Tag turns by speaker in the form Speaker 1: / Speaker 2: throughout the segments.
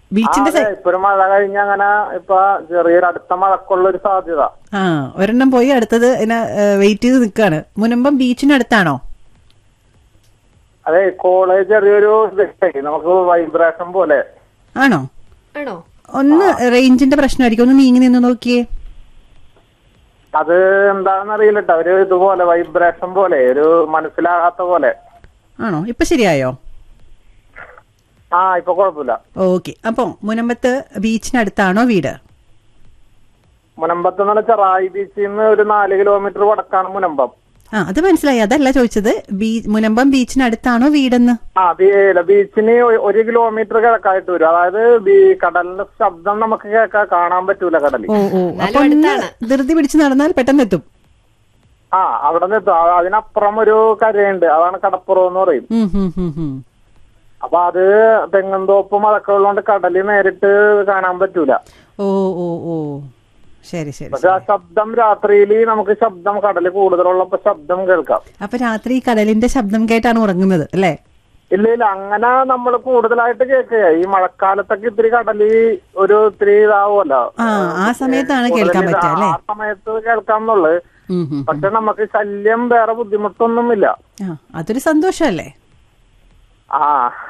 Speaker 1: ബീച്ചിന്റെ സൈ-
Speaker 2: ഇപ്പോഴും മഴ കഴിഞ്ഞ അങ്ങനെ ഇപ്പൊ ചെറിയൊരു അടുത്ത മഴക്കുള്ള ഒരു സാധ്യത
Speaker 1: ആ ഒരെണ്ണം പോയി അടുത്തത് വെയിറ്റ് ചെയ്ത് നിൽക്കാണ് മുനമ്പം ബീച്ചിനടുത്താണോ
Speaker 2: അതെ കോളേജ് ചെറിയൊരു ഇതേ, നമുക്ക് വൈബ്രേഷൻ പോലെ
Speaker 1: ആണോ
Speaker 3: ആണോ
Speaker 1: ഒന്ന് റേഞ്ചിന്റെ പ്രശ്നമായിരിക്കും ഒന്ന് നീങ്ങി നിന്ന് നോക്കിയേ
Speaker 2: അത് എന്താണെന്ന് അറിയില്ല ട്ടോ. ഒരു ഇതുപോലെ വൈബ്രേഷൻ പോലെ ഒരു മനസ്സിലാകാത്ത പോലെ
Speaker 1: ആണോ ഇപ്പൊ ശരിയായോ
Speaker 2: ആ ഇപ്പൊ കുഴപ്പമില്ല
Speaker 1: ഓക്കെ അപ്പൊ മുനമ്പത്ത് ബീച്ചിനടുത്താണോ വീട്
Speaker 2: മുനമ്പത്ത് എന്ന് പറഞ്ഞാൽ റായി ബീച്ചിൽ നിന്ന് ഒരു നാല് കിലോമീറ്റർ വടക്കാണ് മുനമ്പം
Speaker 1: ആ അത് മനസ്സിലായി അതല്ല ചോദിച്ചത് ബീ- മുനമ്പം ബീച്ചിനടുത്താണോ വീടെന്ന്
Speaker 2: ആ ബീ- ഇല്ല, ബീച്ചിന് ഒ- ഒരു കിലോമീറ്റർ കിഴക്കായിട്ട് വരും അതായത് ബീ- കടലിന്റെ ശബ്ദം നമുക്ക് കേൾക്കാൻ കാണാൻ പറ്റൂല കടലിൽ
Speaker 1: ഓ ഓ അപ്പൊ ഒന്ന് ധൃതി പിടിച്ച് നടന്നാൽ പെട്ടെന്ന് എത്തും
Speaker 2: ആ അവിടെ നിന്ന് എത്തും. ആ, അതിനപ്പുറം ഒരു കരയുണ്ട് അതാണ് കടപ്പുറം എന്ന് പറയും
Speaker 1: ഉം, ഉം, ഉം, ഉം.
Speaker 2: അപ്പൊ അത് തെങ്ങന്തോപ്പും അതൊക്കെ ഉള്ളതുകൊണ്ട് കടലിൽ നേരിട്ട് കാണാൻ പറ്റൂല
Speaker 1: ഓ ഓ ഓ ശരി ശരി
Speaker 2: പക്ഷെ ആ ശബ്ദം രാത്രിയിൽ നമുക്ക് ശബ്ദം കടല് കൂടുതലുള്ളപ്പോ ശബ്ദം കേൾക്കാം
Speaker 1: അപ്പൊ രാത്രി ഈ കടലിന്റെ ശബ്ദം കേട്ടാണ് ഉറങ്ങുന്നത് അല്ലേ
Speaker 2: ഇല്ല ഇല്ല അങ്ങനെ നമ്മൾ കൂടുതലായിട്ട് കേൾക്കുക ഈ മഴക്കാലത്തൊക്കെ ഇത്തിരി കടല് ഒരു ഇത്തിരി ഇതാവുമല്ലോ
Speaker 1: ആ ആ സമയത്താണ് കേൾക്കാൻ
Speaker 2: കൂടുതൽ
Speaker 1: പറ്റുക അല്ലേ
Speaker 2: ആ സമയത്ത് കേൾക്കാന്നുള്ളത്
Speaker 1: ഉം, ഉം.
Speaker 2: പക്ഷെ നമുക്ക് ശല്യം വേറെ ബുദ്ധിമുട്ടൊന്നുമില്ല
Speaker 1: ആ അതൊരു സന്തോഷമല്ലേ
Speaker 2: ആ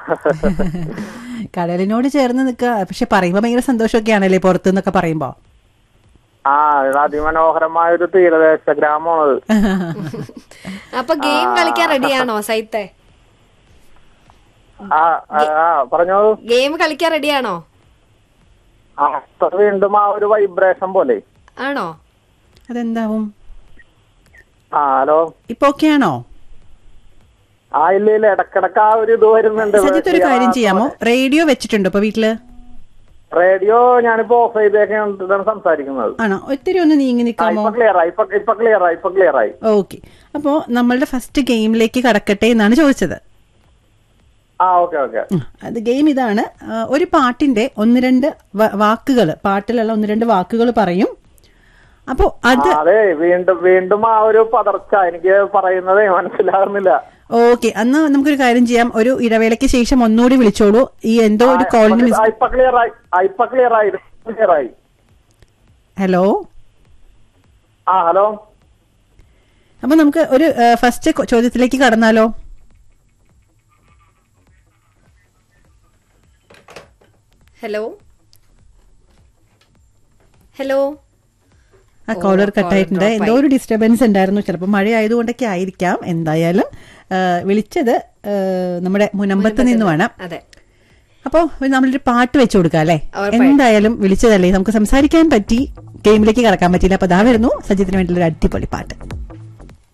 Speaker 1: കടലിനോട് ചേർന്ന് നിൽക്കുക പക്ഷെ പറയുമ്പോ ഭയങ്കര സന്തോഷമൊക്കെയാണല്ലേ പുറത്തു നിന്നൊക്കെ പറയുമ്പോ
Speaker 2: ആ ഇത് അതിമനോഹരമായ ഒരു തീരദേശ ഗ്രാമമാണത്
Speaker 3: അപ്പൊ ഗെയിം കളിക്കാൻ റെഡിയാണോ സൈത്തെ
Speaker 2: ആ ആ, ആ പറഞ്ഞോ
Speaker 3: ഗെയിം കളിക്കാൻ റെഡിയാണോ
Speaker 2: ആ അപ്പൊ വീണ്ടും ആ ഒരു വൈബ്രേഷൻ പോലെ
Speaker 3: ആണോ
Speaker 1: അതെന്താവും
Speaker 2: ആ ഹലോ
Speaker 1: ഇപ്പൊ ഓക്കെ ആണോ
Speaker 2: ആ ഇല്ല ഇല്ല ഇടക്കിടക്ക് ആ ഒരു ഇത് വരുന്നുണ്ട്
Speaker 1: സജിത്ത് ഒരു കാര്യം ചെയ്യാമോ റേഡിയോ വെച്ചിട്ടുണ്ടോ ഇപ്പൊ വീട്ടില്
Speaker 2: റേഡിയോ ഞാനിപ്പോ ഓഫ് ചെയ്തേക്കാണ് സംസാരിക്കുന്നത്
Speaker 1: ആണോ ഒത്തിരി ഒന്ന് നീങ്ങി
Speaker 2: ആ,
Speaker 1: നിൽക്കാമോ
Speaker 2: ഇപ്പൊ ക്ലിയർ ആയി ഇപ്പൊ ഇപ്പൊ ക്ലിയർ ആയി ഇപ്പൊ ക്ലിയർ ആയി
Speaker 1: ഓക്കെ അപ്പോ നമ്മളുടെ ഫസ്റ്റ് ഗെയിമിലേക്ക് കടക്കട്ടെ എന്നാണ് ചോദിച്ചത്
Speaker 2: ആ ഓക്കെ ഓക്കെ
Speaker 1: ഉം, അത് ഗെയിം ഇതാണ് ആ, ഒരു പാട്ടിന്റെ ഒന്ന് രണ്ട് വാക്കുകൾ പാട്ടിലുള്ള ഒന്ന് രണ്ട് വാക്കുകൾ പറയും അപ്പോ അത്
Speaker 2: അതെ വീണ്ടും വീണ്ടും ആ ഒരു പതർച്ച എനിക്ക് പറയുന്നതേ മനസ്സിലാകുന്നില്ല
Speaker 1: ഓക്കെ അന്ന് നമുക്കൊരു കാര്യം ചെയ്യാം ഒരു ഇടവേളയ്ക്ക് ശേഷം ഒന്നുകൂടി വിളിച്ചോളൂ ഈ എന്തോ ഒരു കോളിന് മിസ്
Speaker 2: ആ, ഇപ്പൊ ക്ലിയർ ആയി ആ, ഇപ്പൊ ക്ലിയർ ആയി ക്ലിയർ ആയി
Speaker 1: ഹലോ
Speaker 2: ആ ഹലോ
Speaker 1: അപ്പൊ നമുക്ക് ഒരു ഫസ്റ്റ് ചോദ്യത്തിലേക്ക് കടന്നാലോ
Speaker 3: ഹലോ ഹലോ
Speaker 1: ആ കോളർ
Speaker 3: call
Speaker 1: കട്ടായിട്ടുണ്ട്
Speaker 3: drop
Speaker 1: എന്തോ ഒരു ഡിസ്റ്റർബൻസ് ഉണ്ടായിരുന്നു ചിലപ്പോൾ മഴ ആയതുകൊണ്ടൊക്കെ ആയിരിക്കാം എന്തായാലും ആ, വിളിച്ചത് ആ, നമ്മുടെ മുനമ്പത്ത് നിന്നുമാണ്
Speaker 3: അതെ
Speaker 1: അപ്പോൾ നമ്മളൊരു പാട്ട് വെച്ചു കൊടുക്കാം അല്ലേ
Speaker 3: ഉറപ്പായും.
Speaker 1: എന്തായാലും വിളിച്ചതല്ലേ നമുക്ക് സംസാരിക്കാൻ പറ്റി ഗെയിമിലേക്ക് കടക്കാൻ പറ്റിയില്ല അപ്പൊ അതാ വരുന്നു സജിത്തിന് വേണ്ടിയുള്ള ഒരു അടിപൊളി പാട്ട്